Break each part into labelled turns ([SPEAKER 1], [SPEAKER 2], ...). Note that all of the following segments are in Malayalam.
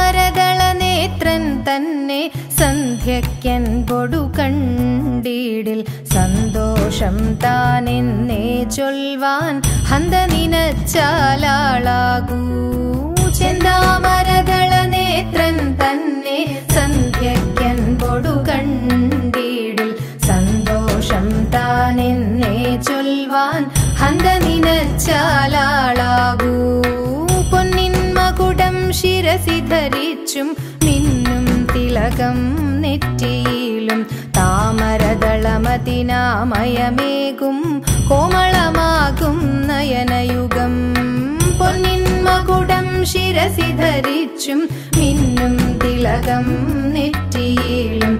[SPEAKER 1] ചെന്താമരദള നേത്രൻ തന്നെ സന്ധ്യക്കൻ പൊടു കണ്ടീടിൽ സന്തോഷം താനെന്നേ ചൊൽവാൻ ഹന്ത നിനച്ചാലാളാകൂ ചെന്താമരദള നേത്രൻ തന്നെ സന്ധ്യക്കൻ പൊടു കണ്ടീടിൽ സന്തോഷം താനെന്നേ ചൊൽവാൻ ഹന്ത നിനച്ചാലാളാകൂ പൊന്നിൻ മകുടം ശിരസി ധരിച്ചും മിന്നും തിലകം നെറ്റിയിലും താമരദളമതിനാമയമേകും കോമളമാകും നയനയുഗം പൊന്നിൻ മകുടം ശിരസി ധരിച്ചും മിന്നും തിലകം നെറ്റിയിലും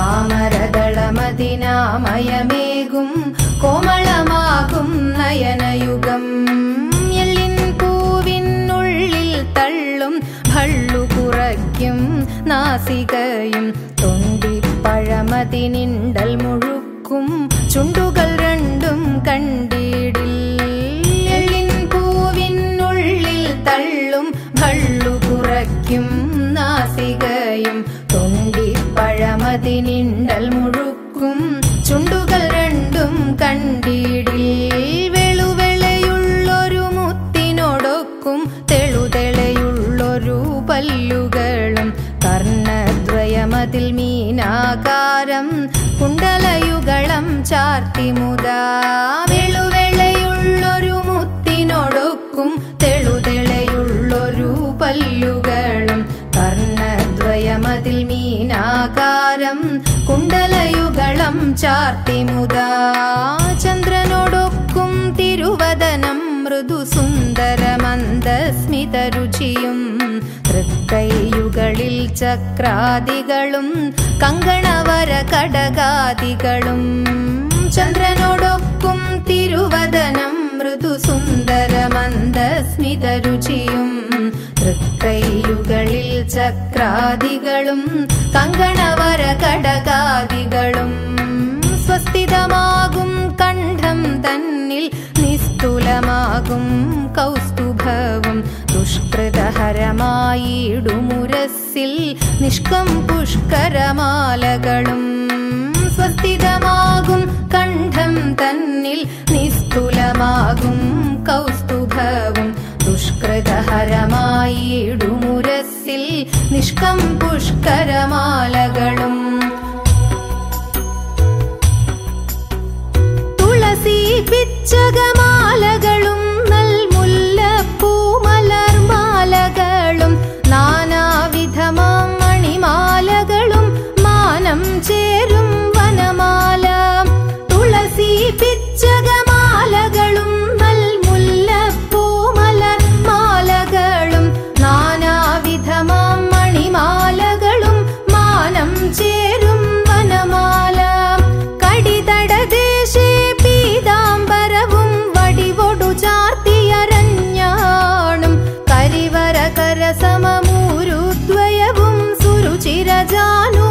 [SPEAKER 1] താമരദളമതിനാമയമേകും കോമളമാകും നയനയുഗം എല്ലിൻ പൂവിനുള്ളിൽ തള്ളും ഭള്ളു കുറയ്ക്കും നാസികയും തൊണ്ടിപ്പഴമതിനിണ്ടൽ മുഴുക്കും ചുണ്ടുകൾ രണ്ടും കണ്ടിടിൽ എല്ലിൻ പൂവിനുള്ളിൽ തള്ളും ഭള്ളു കുറയ്ക്കും നാസികയും തൊണ്ടിപ്പഴമതിനിണ്ടൽ മുഴുക്കും ചുണ്ടുകൾ രണ്ടും കണ്ടിടിൽ വെളുവെളയുള്ളൊരു മുത്തിനോടൊക്കും തെളുതെളയുള്ളൊരു പല്ലുകളും കർണദ്വയമതിൽ മീനാകാരം കുണ്ടലയുഗളം ചാർത്തി മുതാ വെളുവെളയുള്ളൊരു മുത്തിനോടൊക്കും തെളുതെളയുള്ളൊരു പല്ലുകളും കർണദ്വയമതിൽ മീനാകാരം കുണ്ടലയുഗളം ചാർത്തി മുതാ ചന്ദ്രനോടൊക്കും തിരുവദനം മൃദു സുന്ദരമന്ദസ്മിതരുചിയും തൃക്കൈയുകളിൽ ചക്രാദികളും കങ്കണവര കടകാദികളും ചന്ദ്രനോടൊക്കും തിരുവദനം മൃദു സുന്ദരമന്ദസ്മിതരുചിയും തൃക്കൈയുകളിൽ ചക്രാദികളും കങ്കണവര കടകാദികളും സ്വസ്ഥിതമാകും കണ്ഠം തന്നിൽ നിസ്തുലമാകും കൗസ്തുഭവും ദുഷ്കൃതഹരമായിടുമുരസിൽ നിഷ്കം പുഷ്കരമാലകളും സ്വസ്ഥിതമാകും കണ്ഠം തന്നിൽ നിസ്തുലമാകും കൗസ്തുഭവും ദുഷ്കൃതഹരമായിടുമുരസിൽ നിഷ്കം പുഷ്കരമാലകളും തുളസി പിച്ചകമാലകളും നൽമുല്ലപ്പൂമലർമാലകളും നാനാവിധമാം മണിമാലകളും മാനം ചേരും വനമാല തുളസി പിച്ചകമാലകളും നൽമുല്ലപ്പൂമലർമാലകളും നാനാവിധമാം മണിമാലകളും മാനം ചേരും വനമാല കടിതടദേശേ പീതാംബരവും വടിവൊടു ചാർത്തിയരഞ്ഞാണും കരിവര കരസമമൂരുദ്വയവും സുരുചിരജാനു